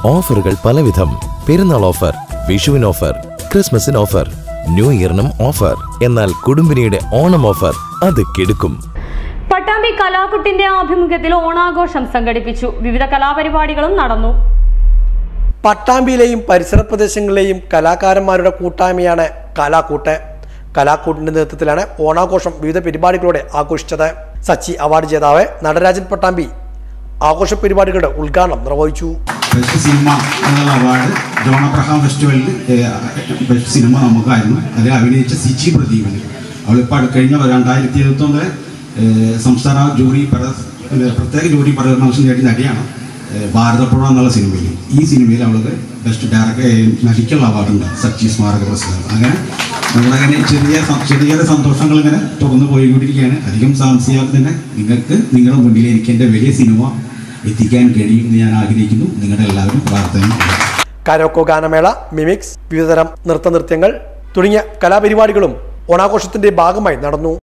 ഓഫറുകൾ പലവിധം പെരുന്നാൾ ഓഫർ വിഷുവിന് ഓഫർ ക്രിസ്മസിന് ഓഫർ ന്യൂ ഇയറിനും ഓഫർ എന്നാൽ കുടുംബിനിയുടെ ഓണം ഓഫർ അത് കിടുക്കും പട്ടാമ്പി കലാകുട്ടിന്റെ ആഭിമുഖ്യത്തിൽ ഓണാഘോഷം സംഘടിപ്പിച്ചു വിവിധ കലാപരിപാടികളും നടന്നു പട്ടാമ്പിയിലെയും പരിസര പ്രദേശങ്ങളിലെയും കലാകാരന്മാരുടെ കൂട്ടായ്മയാണ് കലാക്കൂട്ട് കലാക്കൂട്ടിന്റെ നേതൃത്വത്തിലാണ് ഓണാഘോഷം വിവിധ പരിപാടികളോടെ ആഘോഷിച്ചത് സച്ചി അവാർഡ് ജേതാവ് നടരാജൻ പട്ടാമ്പി ആഘോഷ പരിപാടികളുടെ ഉദ്ഘാടനം നിർവഹിച്ചു ബെസ്റ്റ് സിനിമ എന്നുള്ള അവാർഡ് ജോൺ അബ്രഹാം ഫെസ്റ്റിവലിൽ ബെസ്റ്റ് സിനിമ നമുക്കായിരുന്നു അതിൽ അഭിനയിച്ച സിജി പ്രദീപന് അവളിപ്പോൾ കഴിഞ്ഞ രണ്ടായിരത്തി ഇരുപത്തൊന്ന് സംസ്ഥാന ജൂറി പര- ഏഹ് പ്രത്യേക ജൂറി പരാമർശം നേടിയ നടിയാണ് ഏഹ് ഭാരതപ്പുഴ എന്നുള്ള സിനിമയിൽ ഈ സിനിമയിൽ അവൾക്ക് ബെസ്റ്റ് ഡയറക്ടർ നടിക്കുള്ള അവാർഡുണ്ട് സച്ചി സ്മാരക പുരസ്കാരം അങ്ങനെ നമ്മളങ്ങനെ ചെറിയ സ- ചെറിയ ചെറിയ സന്തോഷങ്ങൾ ഇങ്ങനെ തുറന്നു പോയിക്കൊണ്ടിരിക്കുകയാണ് അധികം താമസിയാതെ നിങ്ങൾക്ക് നിങ്ങളുടെ മുന്നിൽ എനിക്ക് എൻ്റെ വലിയ സിനിമ എത്തിക്കാൻ കഴിയുമെന്ന് ഞാൻ ആഗ്രഹിക്കുന്നു നിങ്ങളുടെ എല്ലാവരും പ്രാർത്ഥന കരോക്കോ ഗാനമേള മിമിക്സ് വിവിധതരം നൃത്തനൃത്യങ്ങൾ തുടങ്ങിയ കലാപരിപാടികളും ഓണാഘോഷത്തിന്റെ ഭാഗമായി നടന്നു